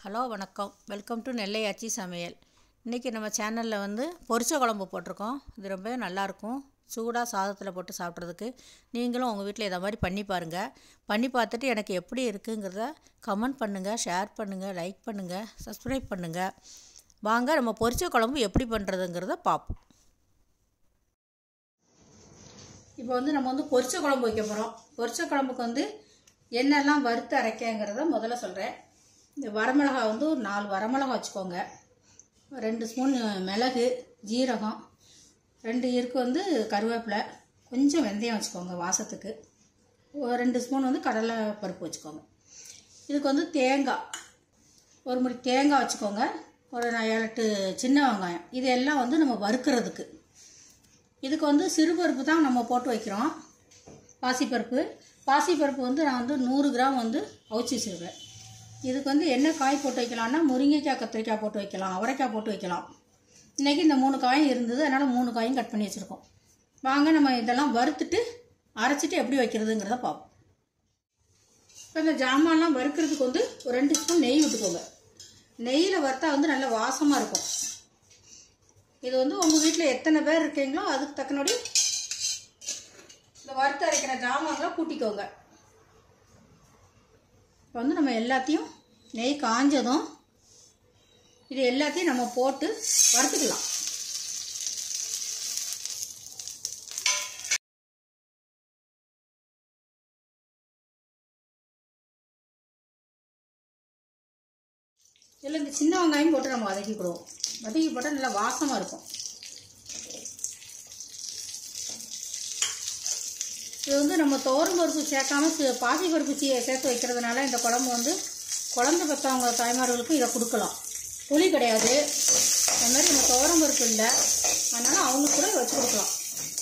hello வணக்கம் welcome to நெல்லையாச்சி சமையல் இன்றைக்கி நம்ம சேனலில் வந்து பொரிச்ச குழம்பு போட்டிருக்கோம் இது ரொம்பவே நல்லாயிருக்கும் சூடாக சாதத்தில் போட்டு சாப்பிட்றதுக்கு நீங்களும் உங்கள் வீட்டில் இதை மாதிரி பண்ணி பாருங்கள் பண்ணி பார்த்துட்டு எனக்கு எப்படி இருக்குங்கிறத கமெண்ட் பண்ணுங்கள் ஷேர் பண்ணுங்கள் லைக் பண்ணுங்கள் சப்ஸ்கிரைப் பண்ணுங்கள் வாங்க நம்ம பொரிச்ச குழம்பு எப்படி பண்ணுறதுங்கிறத பார்ப்போம் இப்போ வந்து நம்ம வந்து பொரிச்ச குழம்பு வைக்க போகிறோம் பொரிச்ச குழம்புக்கு வந்து என்னெல்லாம் வறுத்து அரைக்கங்கிறத முதல்ல சொல்கிறேன் இந்த வரமிளகா வந்து ஒரு நாலு வரமிளகா வச்சுக்கோங்க ரெண்டு ஸ்பூன் மிளகு ஜீரகம் ரெண்டு இருக்கு வந்து கருவேப்பிலை கொஞ்சம் வெந்தயம் வச்சுக்கோங்க வாசத்துக்கு ஒரு ரெண்டு ஸ்பூன் வந்து கடலை பருப்பு வச்சுக்கோங்க இதுக்கு வந்து தேங்காய் ஒரு முடி தேங்காய் வச்சுக்கோங்க ஒரு நான் ஏழு எட்டு சின்ன வெங்காயம் இது எல்லாம் வந்து நம்ம வறுக்கிறதுக்கு இதுக்கு வந்து சிறுபருப்பு தான் நம்ம போட்டு வைக்கிறோம் பாசிப்பருப்பு பாசிப்பருப்பு வந்து நான் வந்து நூறு கிராம் வந்து அவிச்சு வச்சுருக்கேன் இதுக்கு வந்து என்ன காய் போட்டு வைக்கலாம்னா முருங்கைக்காய் கத்திரிக்காய் போட்டு வைக்கலாம் அவரைக்காய் போட்டு வைக்கலாம் இன்றைக்கி இந்த மூணு காயும் இருந்தது அதனால் மூணு காயும் கட் பண்ணி வச்சுருக்கோம் வாங்க நம்ம இதெல்லாம் வறுத்துட்டு அரைச்சிட்டு எப்படி வைக்கிறதுங்கிறத பார்ப்போம் இப்போ இந்த ஜாமான்லாம் வறுக்கிறதுக்கு வந்து ஒரு ரெண்டு ஸ்பூன் நெய் விட்டுக்கோங்க நெய்யில் வறுத்தா வந்து நல்ல வாசமாக இருக்கும் இது வந்து உங்கள் வீட்டில் எத்தனை பேர் இருக்கீங்களோ அதுக்கு தக்கனபடி இந்த வறுத்து அரைக்கிற ஜாமான்களை கூட்டிக்கோங்க இப்போ வந்து நம்ம எல்லாத்தையும் நெய் காஞ்சதும் இது எல்லாத்தையும் நம்ம போட்டு வறுத்துக்கலாம் இதில் இந்த சின்ன வெங்காயம் போட்டு நம்ம வதக்கிக்கிடுவோம் வதக்கி போட்டால் நல்லா வாசமாக இருக்கும் இது வந்து நம்ம தோரம் பருப்பு சேர்க்காம சி- பாசி பருப்பு சே சேர்த்து வைக்கிறதுனால இந்த குழம்பு வந்து குழந்தை பெற்றவங்க தாய்மார்களுக்கும் இதை கொடுக்கலாம் புளி கிடையாது அது மாதிரி நம்ம தோரம் பருப்பு இல்லை அதனால் அவங்களுக்கு கூட இதை வச்சு கொடுக்கலாம்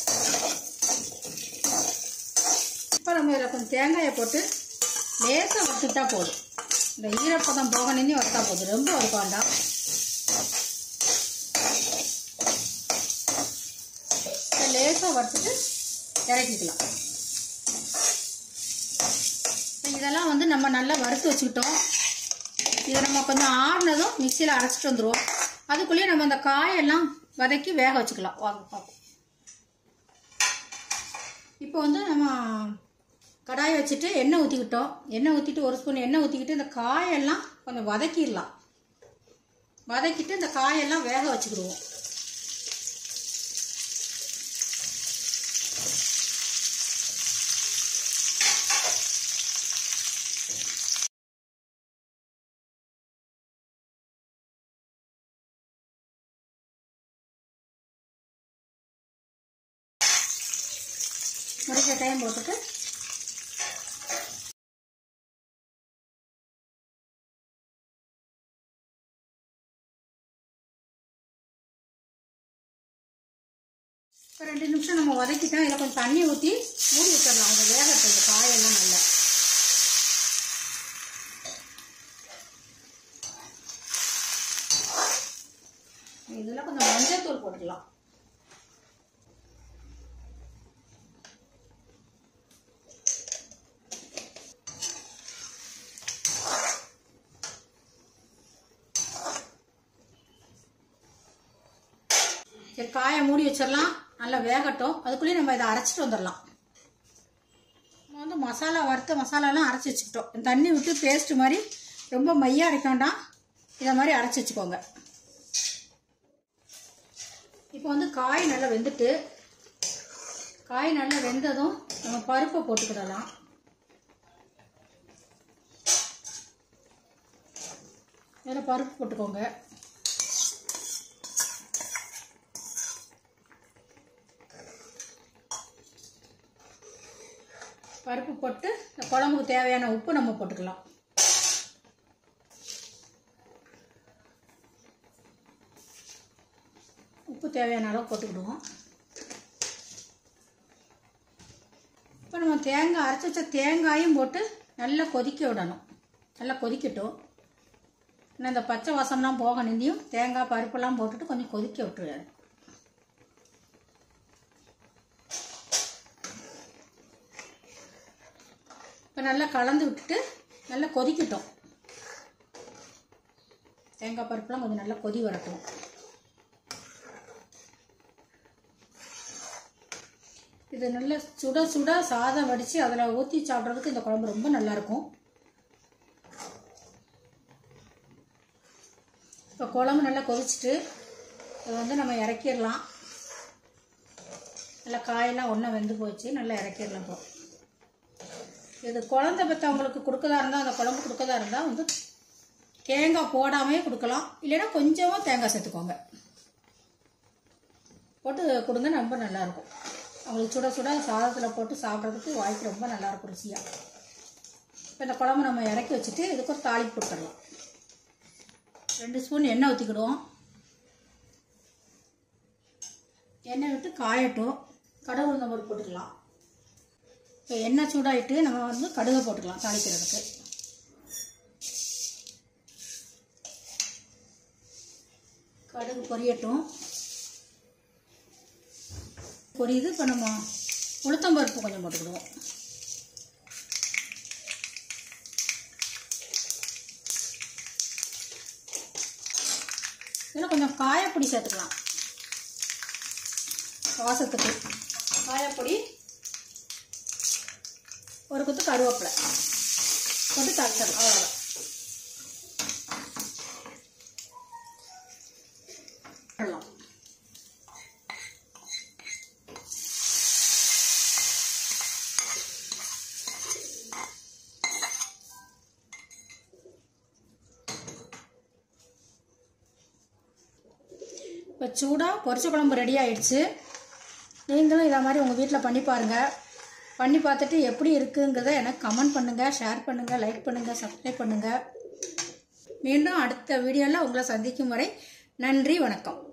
இப்போ நம்ம இதில் கொஞ்சம் தேங்காயை போட்டு லேசாக வறுத்துட்டா போதும் இந்த ஈரப்பதம் போக நின்று வறுத்தா போதும் ரொம்ப வறுக்க வேண்டாம் இதை லேசாக வறுத்துட்டு இறக்கிக்கலாம் இப்ப இதெல்லாம் வந்து நம்ம நல்லா வறுத்து வச்சுக்கிட்டோம் இதை நம்ம கொஞ்சம் ஆறுனதும் மிக்சியில் அரைச்சிட்டு வந்துடுவோம் அதுக்குள்ளேயே நம்ம அந்த காயெல்லாம் வதக்கி வேக வச்சுக்கலாம் வாங்க பார்ப்போம் இப்போ வந்து நம்ம கடாயை வச்சுட்டு எண்ணெய் ஊற்றிக்கிட்டோம் எண்ணெய் ஊற்றிட்டு ஒரு ஸ்பூன் எண்ணெய் ஊற்றிக்கிட்டு இந்த காயெல்லாம் கொஞ்சம் வதக்கிடலாம் வதக்கிட்டு இந்த காயெல்லாம் வேக வச்சுக்கிடுவோம் முடிஞ்ச டைம் போட்டுட்டு இப்போ ரெண்டு நிமிஷம் நம்ம வதக்கிட்டோம் இதில் கொஞ்சம் தண்ணி ஊற்றி மூடி வச்சிடலாம் அவங்க வேகட்டும் இந்த காயெல்லாம் நல்லா இதில் கொஞ்சம் மஞ்சள் தூள் போட்டுக்கலாம் சரி காயை மூடி வச்சிடலாம் நல்லா வேகட்டும் அதுக்குள்ளேயே நம்ம இதை அரைச்சிட்டு வந்துடலாம் நம்ம வந்து மசாலா வறுத்த மசாலாலாம் அரைச்சி வச்சுக்கிட்டோம் தண்ணி விட்டு பேஸ்ட் மாதிரி ரொம்ப மையாக அரைக்க வேண்டாம் இதை மாதிரி அரைச்சி வச்சுக்கோங்க இப்போ வந்து காய் நல்லா வெந்துட்டு காய் நல்லா வெந்ததும் நம்ம பருப்பை போட்டுக்கிடலாம் இதில் பருப்பு போட்டுக்கோங்க பருப்பு போட்டு இந்த குழம்புக்கு தேவையான உப்பு நம்ம போட்டுக்கலாம் உப்பு தேவையான அளவு போட்டுக்கிடுவோம் இப்போ நம்ம தேங்காய் அரைச்சி வச்ச தேங்காயும் போட்டு நல்லா கொதிக்க விடணும் நல்லா கொதிக்கட்டும் இன்னும் இந்த பச்சை வாசம்லாம் போக நின்றியும் தேங்காய் பருப்பெல்லாம் போட்டுட்டு கொஞ்சம் கொதிக்க விட்டுருவேன் இப்போ நல்லா கலந்து விட்டுட்டு நல்லா கொதிக்கட்டும் தேங்காய் பருப்புலாம் கொஞ்சம் நல்லா கொதி வரட்டும் இது நல்லா சுட சுட சாதம் வடித்து அதில் ஊற்றி சாப்பிட்றதுக்கு இந்த குழம்பு ரொம்ப நல்லாயிருக்கும் இப்போ குழம்பு நல்லா கொதிச்சுட்டு இதை வந்து நம்ம இறக்கிடலாம் நல்லா காயெல்லாம் ஒன்றா வெந்து போச்சு நல்லா இறக்கிடலாம் இப்போ இது குழந்தை பெற்றவங்களுக்கு கொடுக்கதா இருந்தால் அந்த குழம்பு கொடுக்கதா இருந்தால் வந்து தேங்காய் போடாமே கொடுக்கலாம் இல்லைன்னா கொஞ்சமாக தேங்காய் சேர்த்துக்கோங்க போட்டு கொடுங்க ரொம்ப நல்லாயிருக்கும் அவங்களுக்கு சுட சுட சாதத்தில் போட்டு சாப்பிட்றதுக்கு வாய்க்கு ரொம்ப நல்லாயிருக்கும் ருசியாக இப்போ இந்த குழம்பு நம்ம இறக்கி வச்சுட்டு இதுக்கு ஒரு தாளிப்பு கொடுத்துடலாம் ரெண்டு ஸ்பூன் எண்ணெய் ஊற்றிக்கிடுவோம் எண்ணெய் விட்டு காயட்டும் கடுகு உளுந்தம் பருப்பு போட்டுக்கலாம் இப்போ எண்ணெய் சூடாயிட்டு நம்ம வந்து கடுகை போட்டுக்கலாம் தாளிக்கிறதுக்கு கடுகு பொரியட்டும் பொரியுது இப்போ நம்ம உளுத்தம்பருப்பு கொஞ்சம் போட்டுக்கிடுவோம் இதில் கொஞ்சம் காயப்பொடி சேர்த்துக்கலாம் வாசத்துக்கு காயப்பொடி ஒரு குத்து கருவேப்பிலை போட்டு தாளிச்சிடலாம் அவ்வளோதான் போடலாம் இப்போ சூடாக பொரிச்ச குழம்பு ரெடி ஆயிடுச்சு நீங்களும் இதை மாதிரி உங்கள் வீட்டில் பண்ணி பாருங்கள் பண்ணி பார்த்துட்டு எப்படி இருக்குங்கிறத எனக்கு கமெண்ட் பண்ணுங்கள் ஷேர் பண்ணுங்கள் லைக் பண்ணுங்கள் சப்ஸ்கிரைப் பண்ணுங்கள் மீண்டும் அடுத்த வீடியோவில் உங்களை சந்திக்கும் வரை நன்றி வணக்கம்